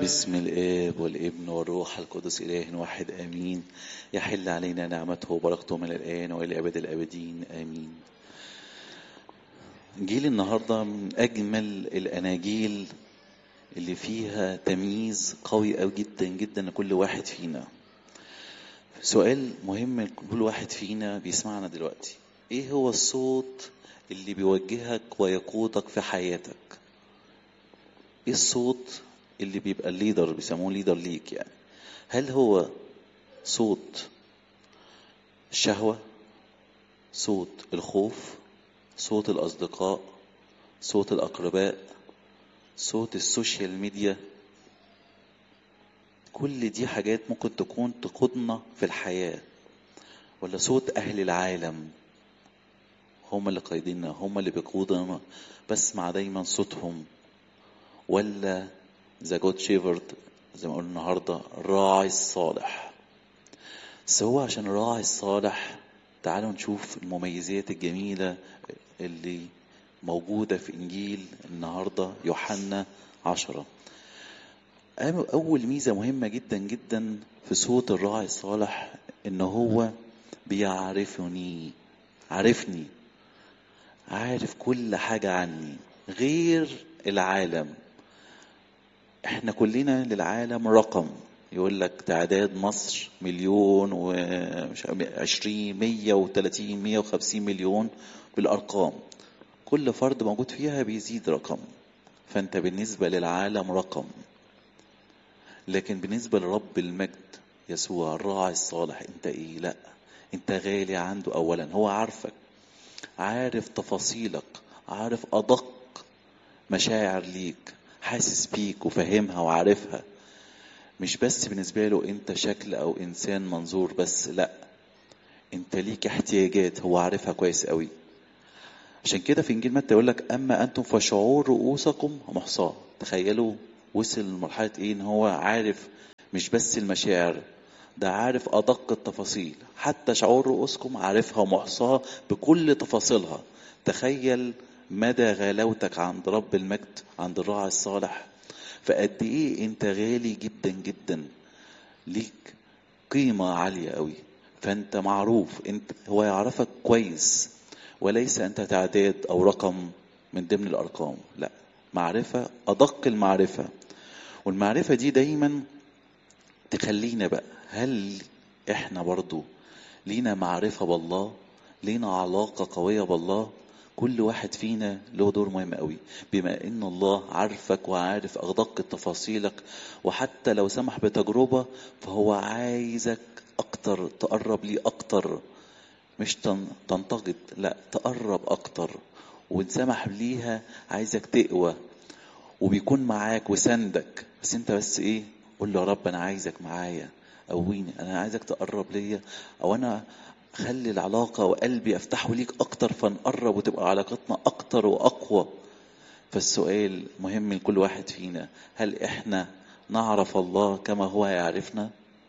باسم الآب والابن والروح القدس إله واحد آمين يحل علينا نعمته وبركته من الآن وإلى أبد الآبدين آمين إنجيل النهاردة من أجمل الأناجيل اللي فيها تمييز قوي أوي جدا جدا لكل واحد فينا سؤال مهم لكل واحد فينا بيسمعنا دلوقتي إيه هو الصوت اللي بيوجهك ويقودك في حياتك ايه الصوت اللي بيبقى الليدر بيسموه ليدر ليك يعني هل هو صوت الشهوة صوت الخوف صوت الأصدقاء صوت الأقرباء صوت السوشيال ميديا كل دي حاجات ممكن تكون تقودنا في الحياة ولا صوت أهل العالم هم اللي قايديننا هم اللي بيقودنا بسمع دايما صوتهم ولا ذا جود شيفرد زي ما قلنا النهارده الراعي الصالح بس هو عشان الراعي الصالح تعالوا نشوف المميزات الجميلة اللي موجودة في إنجيل النهاردة يوحنا عشرة أول ميزة مهمة جدا جدا في صوت الراعي الصالح إن هو بيعرفني عارفني عارف كل حاجة عني غير العالم احنا كلنا للعالم رقم يقول لك تعداد مصر مليون ومش عشرين مية وتلاتين مية وخمسين مليون بالأرقام كل فرد موجود فيها بيزيد رقم فأنت بالنسبة للعالم رقم لكن بالنسبة لرب المجد يسوع الراعي الصالح انت ايه لا انت غالي عنده اولا هو عارفك عارف تفاصيلك عارف ادق مشاعر ليك حاسس بيك وفاهمها وعارفها مش بس بالنسبة له انت شكل او انسان منظور بس لا انت ليك احتياجات هو عارفها كويس قوي عشان كده في انجيل متى يقول لك اما انتم فشعور رؤوسكم محصاة تخيلوا وصل لمرحلة ايه ان هو عارف مش بس المشاعر ده عارف ادق التفاصيل حتى شعور رؤوسكم عارفها ومحصاة بكل تفاصيلها تخيل مدى غلاوتك عند رب المجد عند الراعي الصالح فقد ايه انت غالي جدا جدا ليك قيمة عالية قوي فانت معروف انت هو يعرفك كويس وليس انت تعداد او رقم من ضمن الارقام لا معرفة ادق المعرفة والمعرفة دي دايما تخلينا بقى هل احنا برضو لينا معرفة بالله لينا علاقة قوية بالله كل واحد فينا له دور مهم قوي بما ان الله عارفك وعارف ادق تفاصيلك وحتى لو سمح بتجربه فهو عايزك اكتر تقرب ليه اكتر مش تنتقد لا تقرب اكتر وان سمح ليها عايزك تقوى وبيكون معاك وسندك بس انت بس ايه قول له يا رب انا عايزك معايا قويني انا عايزك تقرب ليا او انا خلي العلاقة وقلبي أفتحه ليك أكتر فنقرب وتبقى علاقتنا أكتر وأقوى فالسؤال مهم لكل واحد فينا هل إحنا نعرف الله كما هو يعرفنا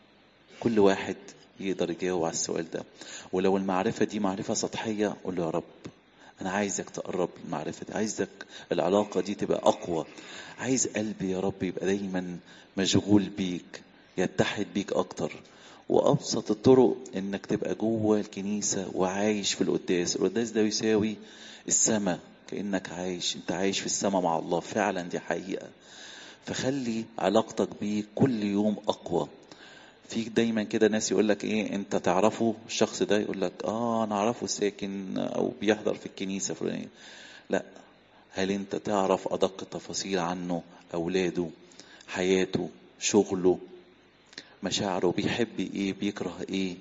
كل واحد يقدر يجاوب على السؤال ده ولو المعرفة دي معرفة سطحية قول له يا رب أنا عايزك تقرب المعرفة دي عايزك العلاقة دي تبقى أقوى عايز قلبي يا رب يبقى دايما مشغول بيك يتحد بيك أكتر وابسط الطرق انك تبقى جوه الكنيسه وعايش في القداس القداس ده يساوي السماء كانك عايش انت عايش في السماء مع الله فعلا دي حقيقه فخلي علاقتك بيه كل يوم اقوى في دايما كده ناس يقول لك ايه انت تعرفه الشخص ده يقول لك اه انا اعرفه ساكن او بيحضر في الكنيسه فلانيه لا هل انت تعرف ادق التفاصيل عنه اولاده حياته شغله مشاعره بيحب ايه بيكره ايه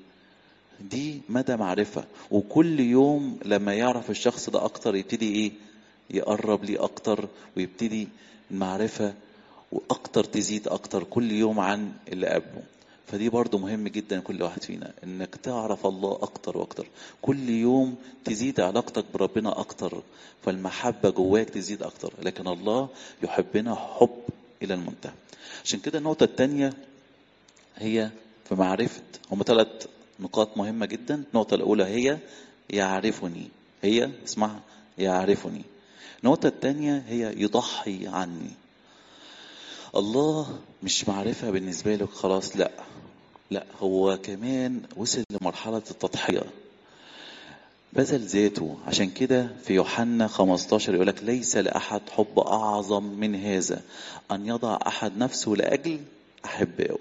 دي مدى معرفة وكل يوم لما يعرف الشخص ده اكتر يبتدي ايه يقرب ليه اكتر ويبتدي المعرفة واكتر تزيد اكتر كل يوم عن اللي قبله فدي برضو مهم جدا كل واحد فينا انك تعرف الله اكتر واكتر كل يوم تزيد علاقتك بربنا اكتر فالمحبة جواك تزيد اكتر لكن الله يحبنا حب الى المنتهى عشان كده النقطة التانية هي في معرفة هم ثلاث نقاط مهمة جدا النقطة الأولى هي يعرفني هي اسمها يعرفني النقطة الثانية هي يضحي عني الله مش معرفة بالنسبة لك خلاص لا لا هو كمان وصل لمرحلة التضحية بذل ذاته عشان كده في يوحنا 15 يقول لك ليس لأحد حب أعظم من هذا أن يضع أحد نفسه لأجل أحبائه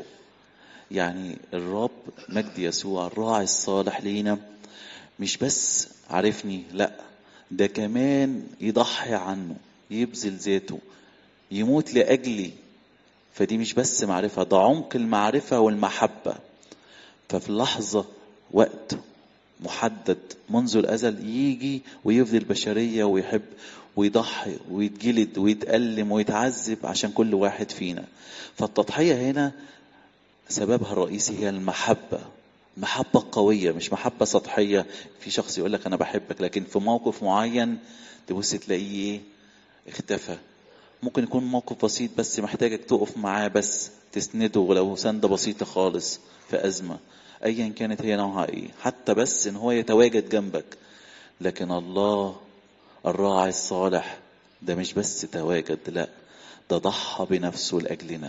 يعني الرب مجد يسوع الراعي الصالح لينا مش بس عارفني لا ده كمان يضحي عنه يبذل ذاته يموت لأجلي فدي مش بس معرفة ده عمق المعرفة والمحبة ففي لحظة وقت محدد منذ الأزل يجي ويفدي البشرية ويحب ويضحي ويتجلد ويتألم ويتعذب عشان كل واحد فينا فالتضحية هنا سببها الرئيسي هي المحبة محبة قوية مش محبة سطحية في شخص يقول لك أنا بحبك لكن في موقف معين تبص تلاقيه إيه اختفى ممكن يكون موقف بسيط بس محتاجك تقف معاه بس تسنده ولو سندة بسيطة خالص في أزمة أيا كانت هي نوعها إيه حتى بس إن هو يتواجد جنبك لكن الله الراعي الصالح ده مش بس تواجد لا ده ضحى بنفسه لأجلنا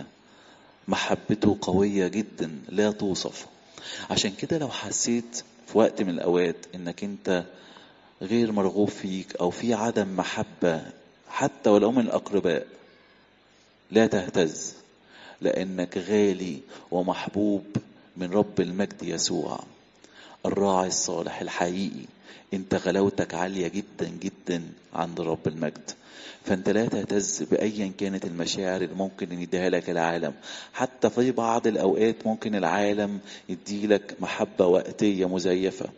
محبته قوية جدا لا توصف عشان كده لو حسيت في وقت من الأوقات إنك أنت غير مرغوب فيك أو في عدم محبة حتى ولو من الأقرباء لا تهتز لأنك غالي ومحبوب من رب المجد يسوع الراعي الصالح الحقيقي انت غلاوتك عالية جدا جدا عند رب المجد فانت لا تهتز بايا كانت المشاعر اللي ممكن ان يديها لك العالم حتى في بعض الاوقات ممكن العالم يديلك محبة وقتية مزيفة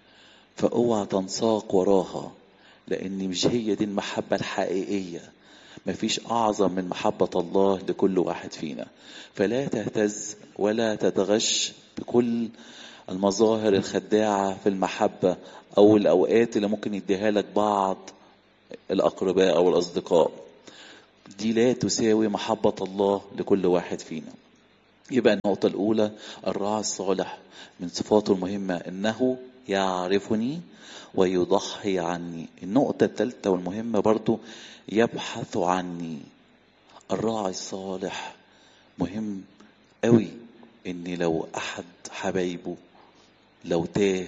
فاوعى تنساق وراها لان مش هي دي المحبة الحقيقية مفيش اعظم من محبة الله لكل واحد فينا فلا تهتز ولا تتغش بكل المظاهر الخداعة في المحبة او الاوقات اللي ممكن يديها لك بعض الأقرباء أو الأصدقاء دي لا تساوي محبة الله لكل واحد فينا يبقى النقطة الأولى الراعي الصالح من صفاته المهمة إنه يعرفني ويضحي عني النقطة الثالثة والمهمة برضو يبحث عني الراعي الصالح مهم قوي إن لو أحد حبايبه لو تاه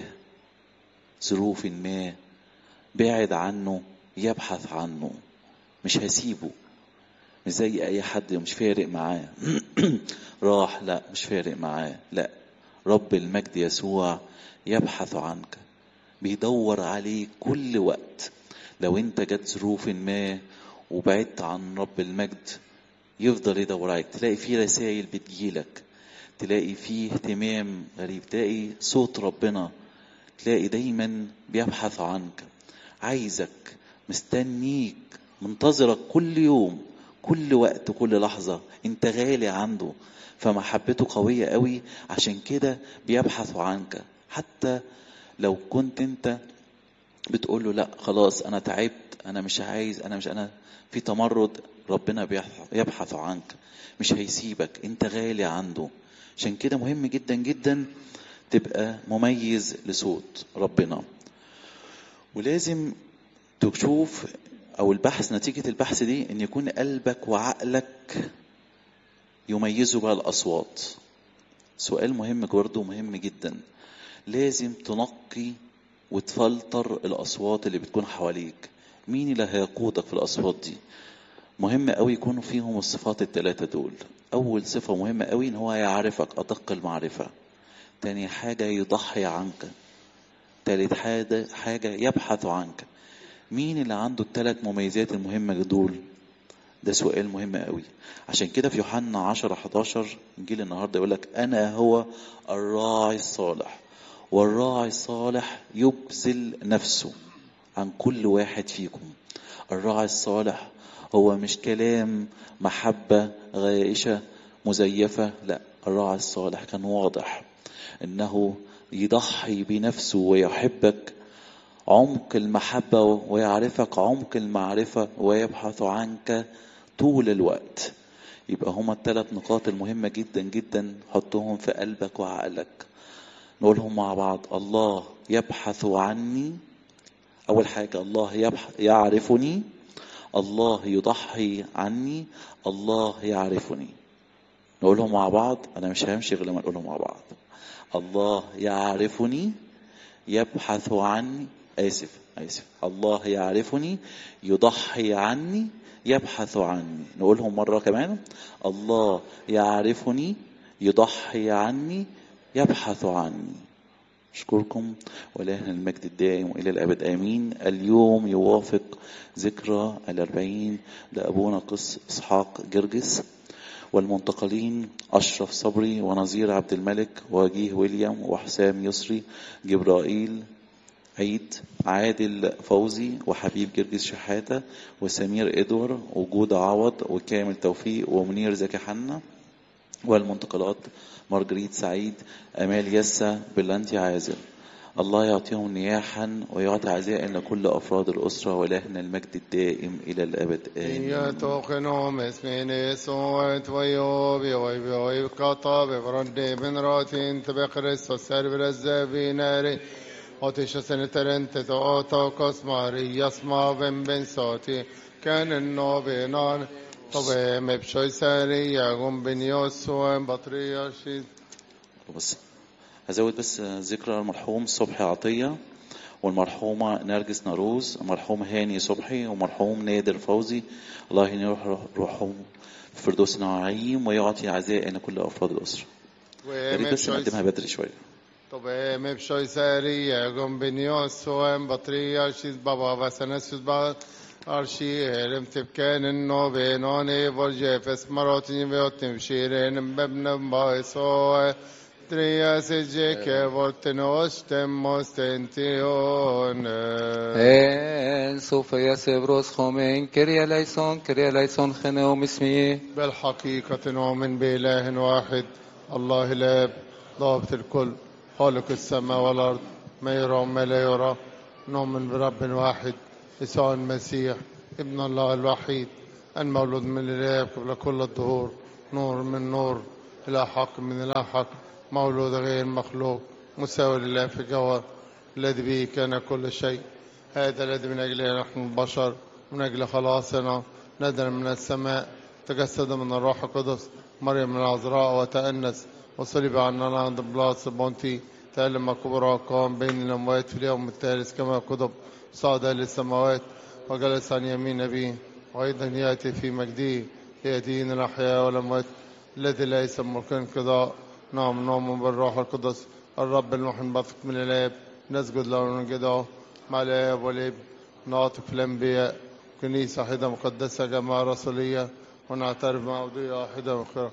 ظروف ما بعد عنه يبحث عنه مش هسيبه مش زي اي حد مش فارق معاه راح لا مش فارق معاه لا رب المجد يسوع يبحث عنك بيدور عليك كل وقت لو انت جت ظروف ما وبعدت عن رب المجد يفضل يدور عليك تلاقي في رسائل بتجيلك تلاقي فيه اهتمام غريب تلاقي صوت ربنا تلاقي دايما بيبحث عنك عايزك مستنيك منتظرك كل يوم كل وقت كل لحظة انت غالي عنده فمحبته قوية قوي عشان كده بيبحث عنك حتى لو كنت انت بتقول له لا خلاص انا تعبت انا مش عايز انا مش انا في تمرد ربنا يبحث عنك مش هيسيبك انت غالي عنده عشان كده مهم جدا جدا تبقى مميز لصوت ربنا ولازم تشوف او البحث نتيجة البحث دي ان يكون قلبك وعقلك يميزوا بقى الاصوات سؤال مهم برضه مهم جدا لازم تنقي وتفلتر الاصوات اللي بتكون حواليك مين اللي هيقودك في الاصوات دي مهم قوي يكونوا فيهم الصفات الثلاثة دول اول صفة مهمة قوي ان هو يعرفك ادق المعرفة تاني حاجة يضحي عنك تالت حاجة حاجة يبحث عنك مين اللي عنده الثلاث مميزات المهمة دول ده سؤال مهم قوي عشان كده في يوحنا 10 11 انجيل النهارده يقول لك انا هو الراعي الصالح والراعي الصالح يبذل نفسه عن كل واحد فيكم الراعي الصالح هو مش كلام محبة غائشة مزيفة لا الراعي الصالح كان واضح انه يضحي بنفسه ويحبك عمق المحبة ويعرفك عمق المعرفة ويبحث عنك طول الوقت يبقى هما الثلاث نقاط المهمة جدا جدا حطهم في قلبك وعقلك نقولهم مع بعض الله يبحث عني أول حاجة الله يبحث يعرفني الله يضحي عني الله يعرفني نقولهم مع بعض انا مش همشي غير لما نقولهم مع بعض الله يعرفني يبحث عني اسف اسف الله يعرفني يضحي عني يبحث عني نقولهم مره كمان الله يعرفني يضحي عني يبحث عني أشكركم ولهنا المجد الدائم وإلى الأبد آمين اليوم يوافق ذكرى الأربعين لأبونا قس إسحاق جرجس والمنتقلين أشرف صبري ونظير عبد الملك ووجيه ويليام وحسام يسري جبرائيل عيد عادل فوزي وحبيب جرجس شحاتة وسمير إدوار وجود عوض وكامل توفيق ومنير زكي حنا والمنتقلات مارجريت سعيد أمال يسا بلانتي عازل الله يعطيهم نياحا ويعطي عزاء لكل أفراد الأسرة ولهنا المجد الدائم إلى الأبد آمين يتوقنهم اسمين يسوع ويوبي ويبي ويبقى بفرد من راتين تبقرس وسربر الزبيناري وتش سنترنت توتو كسماري يسمع بن بن صوتي كان النوبينان طبعا مبشوي ساري يقوم بن يسوع بطريا شيد بس هزود بس ذكرى المرحوم صبحي عطية والمرحومة نرجس ناروز المرحوم هاني صبحي ومرحوم نادر فوزي الله ينور روحهم في فردوس نعيم ويعطي عزاء لكل أفراد الأسرة يا ريت بس نقدمها بدري شوية طبعا مبشوي ساري يقوم بن يسوع بطريا شيد بابا وسنسوس بابا أرشي هرم تبكان النو بينوني برجي فس مراتني بيوتم شيرين ببن بايسو تريا سجيك ورتنوش تموستنتيون En Sofia Sevros Khomen, Kyrie eleison, Kyrie eleison خنوم اسمي بالحقيقة نؤمن بإله واحد الله الآب ضابط الكل خالق السماء والأرض ما يرى وما لا يرى نؤمن برب واحد يسوع المسيح ابن الله الوحيد المولود من الآب قبل كل الدهور نور من نور إلى حق من إلى حق مولود غير مخلوق مساوي لله في جوهر الذي به كان كل شيء هذا الذي من أجله نحن البشر من أجل خلاصنا نزل من السماء تجسد من الروح القدس مريم من العذراء وتأنس وصلب عننا عند بلاس بونتي تألم كبرى قام بين الأموات في اليوم الثالث كما كتب صعد إلى السماوات وجلس عن يمين أبيه وأيضا يأتي في مجده يدين الأحياء والأموات الذي ليس ملكا انقضاء نعم نعم بالروح القدس الرب المحن بثق من الآب نسجد له ونجده مع الآب والابن نعطف الأنبياء كنيسة واحدة مقدسة جماعة رسولية ونعترف مع وضية واحدة وخير